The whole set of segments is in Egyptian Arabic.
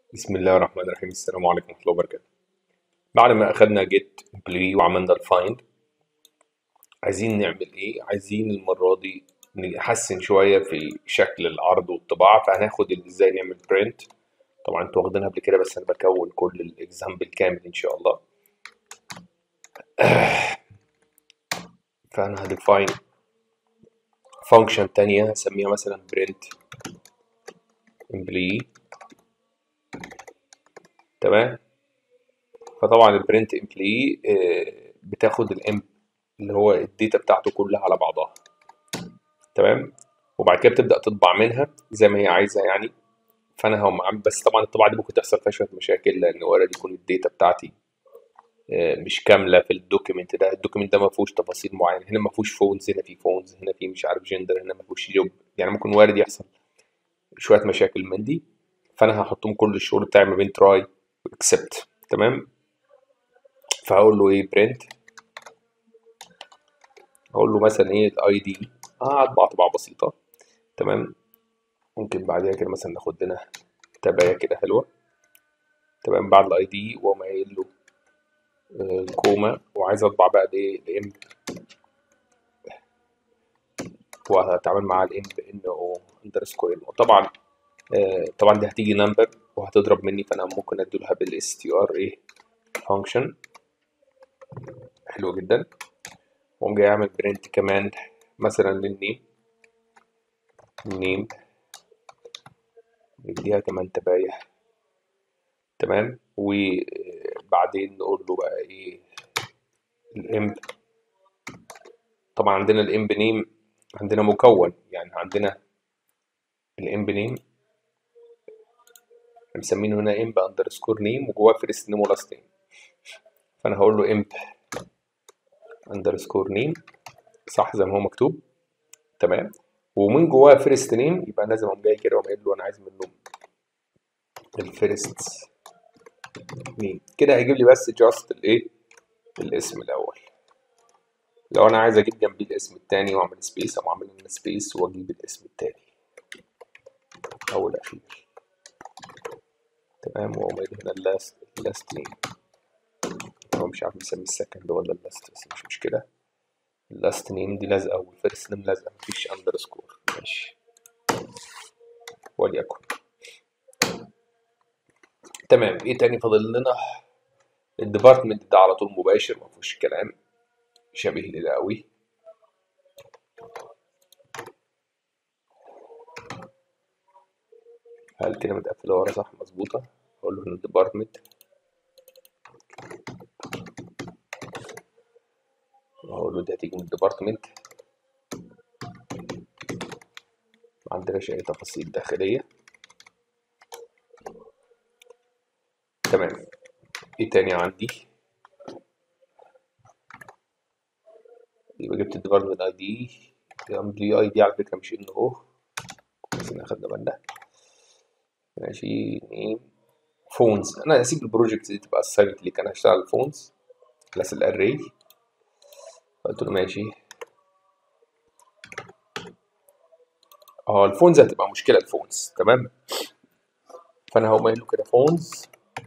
بسم الله الرحمن الرحيم السلام عليكم ورحمة الله وبركاته بعد ما أخدنا جيت امبلوي وعملنا الفايند عايزين نعمل إيه؟ عايزين المرة دي نحسن شوية في شكل العرض والطباعة فهناخد ال- إزاي نعمل برنت طبعا انتوا واخدينها قبل كده بس أنا بكون كل الإكزامبل كامل إن شاء الله فأنا هديفاين فانكشن تانية هسميها مثلا برنت امبلوي تمام فطبعا البرنت امبلوي بتاخد الام اللي هو الداتا بتاعته كلها على بعضها تمام وبعد كده بتبدا تطبع منها زي ما هي عايزه يعني فانا هم عم بس طبعا الطباعه دي ممكن تحصل فيها شويه مشاكل لان وارد يكون الداتا بتاعتي آه، مش كامله في الدوكيمنت ده الدوكيمنت ده ما فيهوش تفاصيل معينه هنا ما فيهوش فونز هنا في فونز هنا في مش عارف جندر هنا ما فيهوش جوب يعني ممكن وارد يحصل شويه مشاكل من دي فانا هحطهم كل الشغل بتاعي ما بين تراي واكسبت تمام فهقول له ايه برنت هقول له مثلا ايه الاي دي اه هطبع طباعه بسيطه تمام ممكن بعدها كده مثلا ناخد لنا تبايه كده حلوه تمام بعد الاي دي واقوم قايل له آه، كوما وعايز اطبع بقى الايه الام وهتعامل مع الام بان او اندرسكور ام طبعا آه، طبعا دي هتيجي نمبر وهتضرب مني فانا ممكن اديلها بالاس تي ار ايه فانكشن حلو جدا واقوم جاي اعمل برنت كمان مثلا للنيم نيم نديها كمان تبايه تمام وبعدين نقول له بقى ايه الام طبعا عندنا الام بنيم عندنا مكون يعني عندنا الام بنيم مسمينه هنا امب اندرسكور نيم وجواه فيرست نيم ولاست نيم فانا هقول له امب اندرسكور نيم صح زي ما هو مكتوب تمام ومن جواه فيرست نيم يبقى لازم اقوم جاي كده واقوم قايل له انا عايز منه الفيرست نيم كده هيجيب لي بس جاست الايه الاسم الاول لو انا عايز اجيب جنبيه الاسم التاني واعمل سبيس او اعمل هنا سبيس واجيب الاسم التاني او الاخير تمام واقوم قايل هنا اللاست اللاست نيم هو مش عارف يسمي السكند ولا اللاست بس مش مشكله اللاست نيم دي لازقه والفيرست نيم لازقه مفيش اندرسكور ماشي وليكن تمام ايه تاني فاضل لنا الديبارتمنت ده على طول مباشر ما فيهوش كلام شبيه لده قوي هل كده متقفله ورا صح مظبوطه اقول له هنا الديبارتمنت واقول له دي هتيجي من الديبارتمنت ما عندناش اي تفاصيل داخليه تمام ايه تاني عندي يبقى جبت الديبارتمنت اي دي الامبلي اي دي على فكره مش ان او بس احنا خدنا بالنا ماشي نيم فونز انا هسيب البروجكت دي تبقى اساينت ليك انا هشتغل فونز كلاس الاري قلت له ماشي اه الفونز هتبقى مشكله الفونز تمام فانا هقوم قايل له كده فونز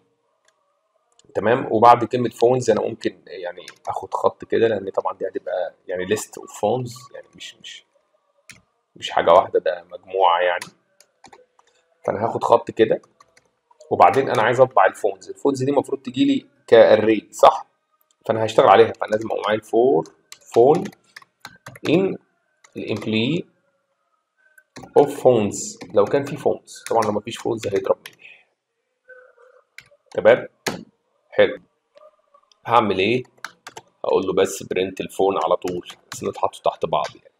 تمام وبعد كلمه فونز انا ممكن يعني اخد خط كده لان طبعا دي هتبقى يعني ليست اوف فونز يعني مش مش مش حاجه واحده ده مجموعه يعني فانا هاخد خط كده وبعدين انا عايز اطبع الفونز الفونز دي المفروض تجي لي كاري صح فانا هشتغل عليها فانا لازم اقوم عامل فور فون ان الامبلي اوف فونز لو كان في فونز طبعا لو مفيش فونز هيضرب مني تمام حلو هعمل ايه هقول له بس برنت الفون على طول بس نتحطوا تحت بعض يعني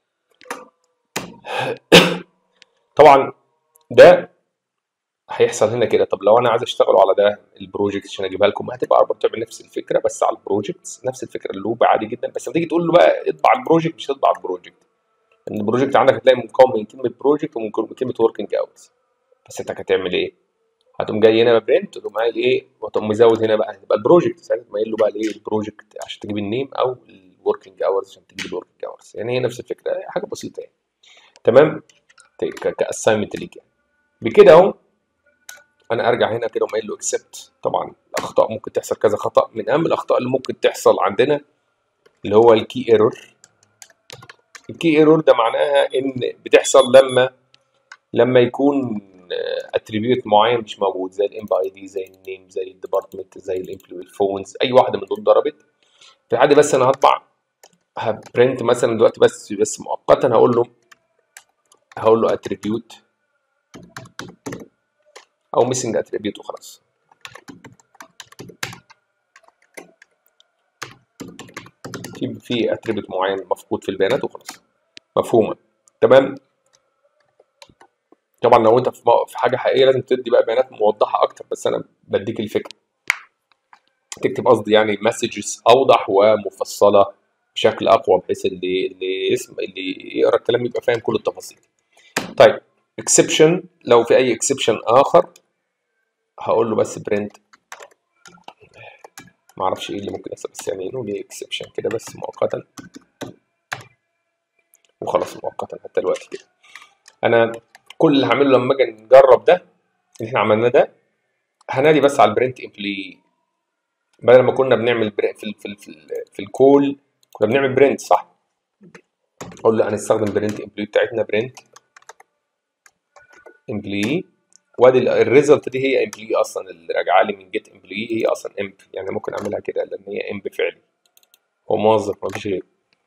طبعا ده هيحصل هنا كده طب لو انا عايز اشتغل على ده البروجكت عشان اجيبها لكم هتبقى برضه تعمل نفس الفكره بس على البروجكت نفس الفكره اللوب عادي جدا بس لما تيجي تقول له بقى اطبع البروجكت مش هتطبع البروجكت لان البروجكت عندك هتلاقي مكون من كلمه بروجكت ومن كلمه وركينج اورز بس انت هتعمل ايه؟ هتقوم جاي هنا برنت تقوم قايل ايه وتقوم مزود هنا بقى يبقى البروجكت ساعتها تقوم قايل له بقى الايه البروجكت عشان تجيب النيم او الوركينج اورز عشان تجيب الوركينج اورز يعني هي نفس الفكره حاجه بسيطه يعني تمام كاساينمنت ليك يعني بكده اهو انا ارجع هنا كده وقايل له اكسبت طبعا الاخطاء ممكن تحصل كذا خطا من اهم الاخطاء اللي ممكن تحصل عندنا اللي هو الكي ايرور الكي ايرور ده معناها ان بتحصل لما لما يكون اتريبيوت معين مش موجود زي الام اي دي زي النيم زي الديبارتمنت زي الامبلوي الفونز اي واحده من دول ضربت في الحاله بس انا هطبع هبرنت مثلا دلوقتي بس بس مؤقتا هقول له هقول له اتريبيوت او ميسنج اتريبيوت وخلاص في في اتريبيوت معين مفقود في البيانات وخلاص مفهومه تمام طبعا لو انت في في حاجه حقيقيه لازم تدي بقى بيانات موضحه اكتر بس انا بديك الفكره تكتب قصدي يعني مسجز اوضح ومفصله بشكل اقوى بحيث اللي اللي يسمع اللي يقرا الكلام يبقى فاهم كل التفاصيل طيب اكسبشن لو في اي اكسبشن اخر هقول له بس برنت ما اعرفش ايه اللي ممكن يحصل بس يعني نقول ايه اكسبشن كده بس مؤقتا وخلاص مؤقتا حتى الوقت كده انا كل اللي هعمله لما اجي نجرب ده اللي احنا عملناه ده هنادي بس على البرنت امبلي بدل ما كنا بنعمل برنت في ال في ال في, ال في الكول كنا بنعمل برنت صح اقول له هنستخدم برنت امبلي بتاعتنا برنت امبلي وادي الريزلت دي هي امبلي اصلا اللي راجعه لي من جيت امبلي هي اصلا امب يعني ممكن اعملها كده لان هي امب فعلي هو موظف ما فيش غيره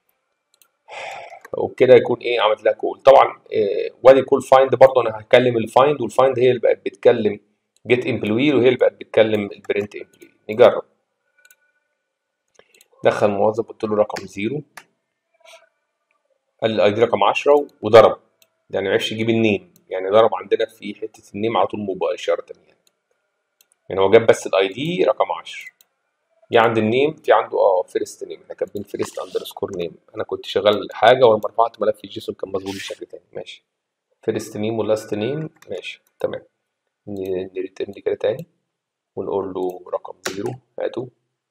وبكده يكون ايه عملت لها كول طبعا إيه وادي كول فايند برضه انا هكلم الفايند والفايند هي اللي بقت بتكلم جيت امبلوي وهي اللي بقت بتكلم البرنت امبلوي نجرب دخل موظف قلت له رقم زيرو قال لي الاي دي رقم 10 وضرب يعني معرفش يجيب النيم يعني ضرب عندنا في حته النيم على طول مباشره يعني يعني هو جاب بس الاي دي رقم 10 جه عند النيم في عنده اه فيرست نيم احنا كاتبين فيرست اندرسكور نيم انا كنت شغال حاجه ولما رفعت ملف الجيسون كان مظبوط بشكل تاني ماشي فيرست نيم ولاست نيم ماشي تمام نريترن دي كده تاني ونقول له رقم زيرو هاته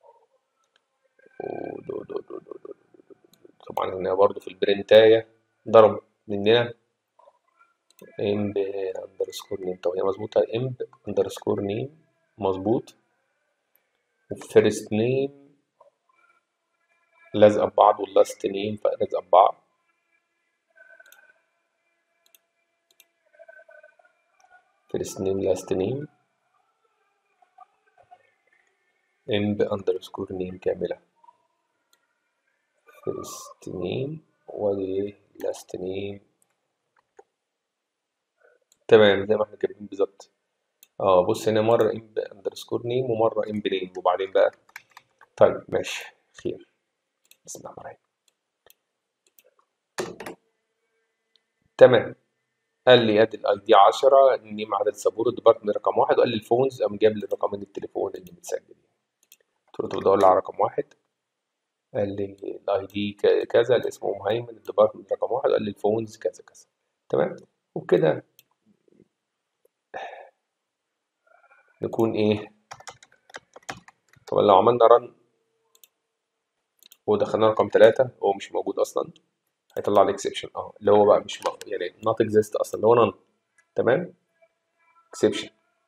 طبعا هنا برضو في البرنتاية ضرب مننا امب اندرسكور نيم طب هي مظبوطة امب اندرسكور نيم مظبوط وفيرست نيم لازقة ببعض واللاست نيم لازقة ببعض فيرست نيم لاست نيم امب اندرسكور نيم كاملة فيرست نيم ودي لاست نيم تمام زي ما احنا كاتبين بالظبط اه بص هنا مرة امب اندرسكور نيم ومرة امب نيم وبعدين بقى طيب ماشي خير بسم الله الرحمن الرحيم تمام قال لي ادي الاي دي 10 النيم عدد سبورة ديبارتمنت رقم واحد وقال لي الفونز قام جاب لي رقمين التليفون اللي متسجل قلت له بدور على رقم واحد قال لي الاي دي كذا اللي اسمه مهيمن الديبارتمنت رقم واحد قال لي الفونز كذا كذا تمام وبكده نكون ايه طبعا لو عملنا رن ودخلنا رقم ثلاثة هو مش موجود اصلا هيطلع لي اكسبشن اه اللي هو بقى مش م... يعني not exist اصلا اللي هو none تمام اكسبشن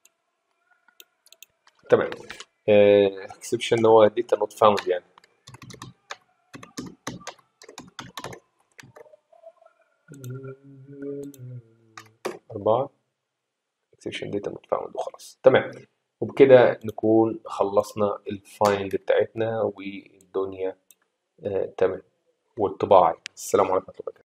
تمام اكسبشن uh, هو data not found يعني أربعة اكسبشن داتا not found وخلاص تمام وبكده نكون خلصنا الفايند بتاعتنا والدنيا آه تمام والطباعة السلام عليكم ورحمة الله وبركاته